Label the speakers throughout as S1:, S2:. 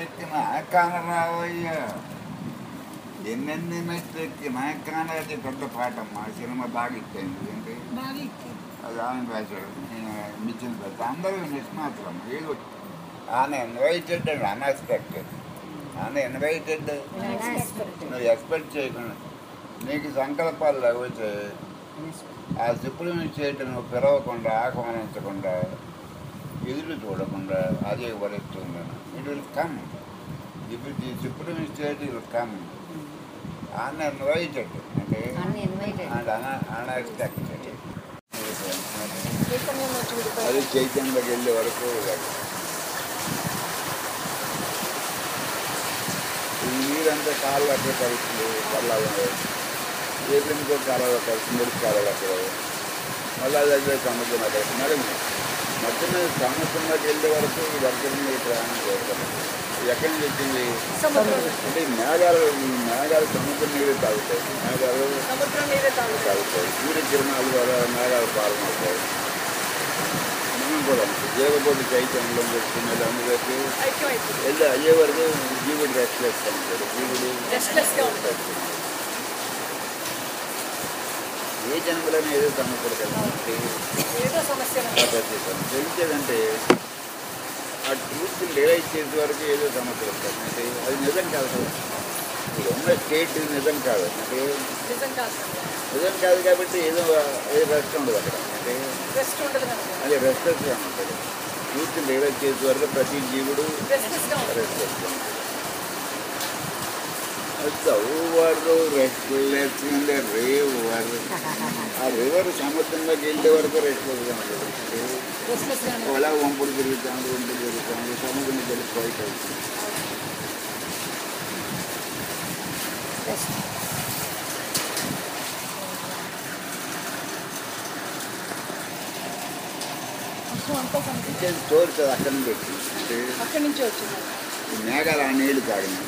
S1: ఎక్కినా కానరావయ్యా ఎన్నెన్ని మెట్లు ఎక్కినా కానది పెద్ద పాఠం మా సినిమా బాగా ఇచ్చింది ఏంటి
S2: బాగా ఎక్కింది.
S1: అది ఆమె రాశాడు నేను మిచ్చిన పెద్ద అందరూ నిష్మాత్రం ఏదో ఆయన ఇన్వైటెడ్ అండ్ అన్ఎక్స్పెక్టెడ్ ఆయన ఇన్వైటెడ్ నువ్వు ఎక్స్పెక్ట్ చేయకుండా నీకు సంకల్పాలు లేకపోతే ఆ సుప్రీం స్టేట్ నువ్వు పిలవకుండా ఆహ్వానించకుండా ఎదురు చూడకుండా అదే వరిస్తున్నాను ఇట్ విల్ కమ్ ఇప్పుడు the supreme state will come uninvited అంటే
S3: Uninvited.
S1: అండ్ అన్ఎక్స్పెక్టెడ్
S2: చైతన్యంలో చూడిపోయి
S1: అది చైతన్యకి వెళ్ళే వరకు ఇలాగే. ఈ నీరంతా కాళ్ళు అక్కడ కలుస్తుంది పల్లాలు ఏప్రిల్కో కాలాలు కలుస్తుంది మురికి కాలాలు అక్కడ మళ్ళీ అది అదే సముద్రం అక్కడ మరి మొత్తం మీద సముద్రంలోకి వెళ్ళే వరకు ఈ వర్గం మీద ప్రయాణం చేస్తాను ఎక్కడి నుంచి వచ్చింది
S2: సముద్రం
S1: అంటే ఈ మేఘాలు ఈ మేఘాలు సముద్రం నీరు తాగుతాయి మేఘాలు
S2: సముద్రం నీరే తాగుతాయి
S1: తాగుతాయి సూర్యకిరణాలు ద్వారా మేఘాలు పాలనవుతాయి మనం కూడా అంతే. జీవకోటి చైతన్యంలో పెట్టుకునేది అందులోకి
S2: ఐక్యం అయిపోతుంది
S1: వెళ్ళి అయ్యే వరకు జీవుడు రెస్ట్ చేస్తూ ఉంటాడు జీవుడు
S2: Restless గా ఉంటాడు.
S1: ఏ జన్మలోనే ఏదో సమస్యలు కలిగి
S2: ఏదో సమస్య
S1: తెలిసేదంటే ఆ ట్రూత్ రియలైజ్ చేసే వరకు ఏదో సమస్యలు వస్తాయి అంటే అది నిజం కాదు కదా ఇప్పుడు ఉన్న స్టేట్ నిజం కాదు అంటే
S2: నిజం కాదు
S1: నిజం కాదు కాబట్టి ఏదో ఏదో రెస్ట్ ఉండదు అక్కడ అంటే
S2: రెస్ట్ ఉండదు మనకు
S1: అది రెస్ట్లెస్గా ఉంటుంది ట్రూత్ రియలైజ్ చేసే వరకు ప్రతి జీవుడు
S2: రెస్ట్లెస్ గా ఉంటుంది
S1: రెస్ట్లెస్గా ఉంటుంది చౌవరు రెస్ట్లెస్ ఇన్ ద రివర్ ఆ రివర్ సముద్రంలోకి వెళ్ళే వరకు రెస్ట్లెస్గా ఉంటుంది
S2: రెస్ట్లెస్ గా ఉంటుంది.
S1: అలా వంపుడు తిరుగుతాము వంపుడు తిరుగుతాము సముద్రం తెలిసి బయట అవుతుంది
S2: Rest. వర్షం అంతా కనిపి
S1: అంటే స్టోర్స్ అది అక్కడ నుంచి వచ్చింది అంటే
S2: అక్కడి నుంచి వచ్చింది
S1: ఈ మేఘాలు ఆ నీళ్లు తాగింది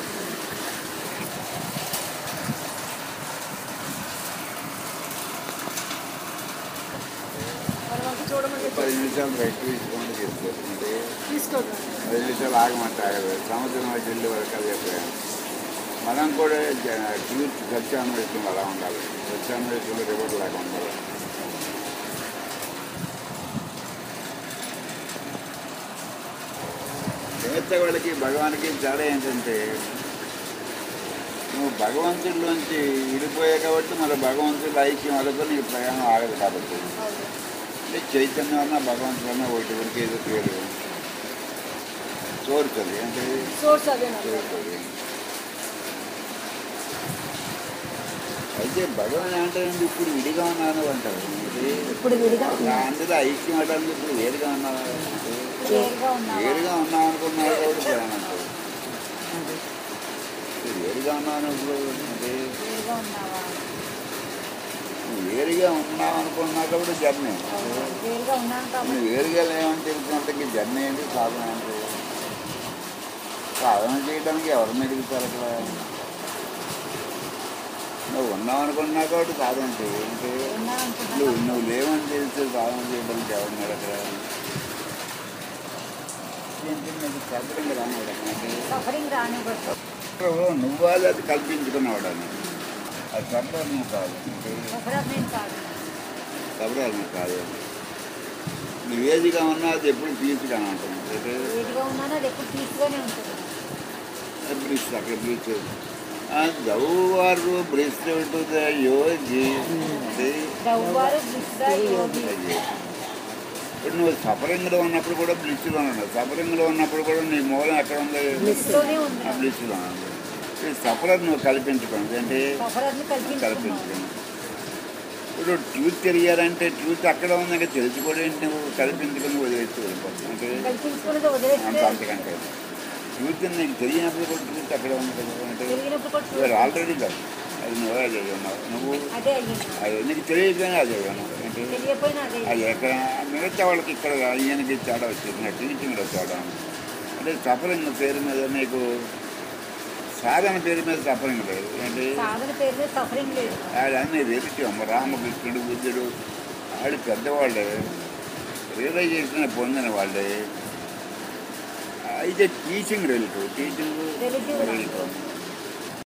S2: మనం అంతా చూడమంటే
S1: పది నిమిషాలు రెస్ట్ తీసుకోండి చేసుకోవచ్చు
S2: తీసుకోదు
S1: పది నిమిషాలు ఆగమంటే ఆగదు సముద్రం వచ్చి వెళ్ళే వరకు అదే ప్రయాణం మనం కూడా ట్యూర్ సత్యాన్వేషం అలా ఉండాలి సత్యాన్వేషంలో రివర్ లాగా ఉండాలి మిగతా వాళ్ళకి భగవానికి తేడా ఏంటంటే నువ్వు భగవంతుడిలోంచి విడిపోయావు కాబట్టి మన భగవంతుడు ఐక్యం వరకు నీకు ప్రయాణం ఆగదు కాబట్టి అంటే చైతన్యం అన్న భగవంతుడు అన్న ఒకటి వరకు ఏదో పేరు చోరుతుంది అంటే
S2: సోర్స్ అదేనా
S1: చోరుతుంది అయితే భగవాన్ అంటే ఇప్పుడు విడిగా ఉన్నాను అంటారు అంటే
S3: ఇప్పుడు విడిగా
S1: నా అందులో ఐక్యం అంటే ఇప్పుడు వేరుగా ఉన్నాను అంటే
S3: వేరుగా ఉన్నావా?
S1: వేరుగా ఉన్నాం అనుకున్నారు కాబట్టి ప్రయాణం అంటారు ఇప్పుడు వేరుగా ఉన్నాను ఇప్పుడు అంటే
S3: వేరుగా ఉన్నావా
S1: నువ్వు వేరుగా ఉన్నావు అనుకున్నా కాబట్టి జర్నీ
S3: వేరుగా ఉన్నాను కాబట్టి
S1: నువ్వు వేరుగా లేవని తెలుసుకున్నంతకి జర్నీ ఏంటి సాధన ఏంటి సాధన చేయడానికి ఎవరు మెరుగుతారు అక్కడ నువ్వు ఉన్నావు అనుకున్నా కాబట్టి సాధన చేయి అంటే
S3: ఉన్నాను అనుకున్నాను
S1: నువ్వు నువ్వు లేవని తెలిసి సాధన చేయడానికి ఎవరున్నారు అక్కడ ఏంటి నీకు చెప్పడం రానాడు అంటే
S3: సఫరింగ్ రానివ్వదు
S1: నువ్వు వాళ్ళు అది కల్పించుకున్నావాడు అని అది చెప్పడం నువ్వు కాదు అంటే
S3: సఫరం నేను కాదు
S1: కబరాలు నువ్వు కాదు నువ్వు ఏదిగా ఉన్నా అది ఎప్పుడు పీచుగానే ఉంటుంది అంటే
S3: వేడిగా ఉన్నాను అది ఎప్పుడు తీసుగానే ఉంటుంది
S1: బ్రిస్ అక్కడ బ్రిస్ దౌవారు బ్రిస్ టు ద యోగి అంటే
S3: దౌవారు విశ్వ యోగి
S1: ఇప్పుడు నువ్వు సఫరింగ్లో ఉన్నప్పుడు కూడా బ్లిస్లో ఉన్నావు సఫరింగ్లో ఉన్నప్పుడు కూడా నీ మూలం ఎక్కడ ఉంది
S3: బ్లిస్లోనే ఉంది
S1: ఆ బ్లిస్లో ఉంది ఈ సఫరం నువ్వు కల్పించుకోండి అంటే
S3: సఫరాన్ని కల్పించుకున్నాను
S1: కల్పించుకోండి ఇప్పుడు ట్రూత్ తెలియాలంటే ట్రూత్ అక్కడ ఉందంటే తెలుసుకోవడం ఏంటి నువ్వు కల్పించుకొని వదిలేసి వెళ్ళిపోతావు అంటే
S3: కల్పించుకున్నది
S1: అంత
S3: వదిలేస్తే
S1: అంతకంటే ట్రూత్ నీకు తెలియనప్పుడు కూడా ట్రూత్ అక్కడ ఉంది కదా అంటే
S3: తెలియనప్పుడు కూడా
S1: ఇవాళ ఆల్రెడీ కాదు అది నువ్వే చదివి ఉన్నావు నువ్వు
S3: అదే అయ్యింది
S1: అది నీకు తెలియకపోయినా అది ఉన్నావు అంటే
S3: తెలియపోయినా అదే
S1: అది ఎక్కడ మిగతా వాళ్ళకి ఇక్కడ ఈయనకి తేడా వచ్చింది నా టీచింగ్లో తేడా అంటే సఫరింగ్ పేరు మీద నీకు సాధన పేరు మీద సఫరింగ్ లేదు ఏంటి
S3: సాధన పేరు మీద సఫరింగ్ లేదు
S1: ఆడ అన్ని రిలేటివ్ రామకృష్ణుడు బుద్ధుడు ఆడు పెద్దవాళ్ళే రియలైజేషన్ పొందిన వాళ్ళే ఆ, అయితే teaching relative teaching
S3: Relative.
S1: Relative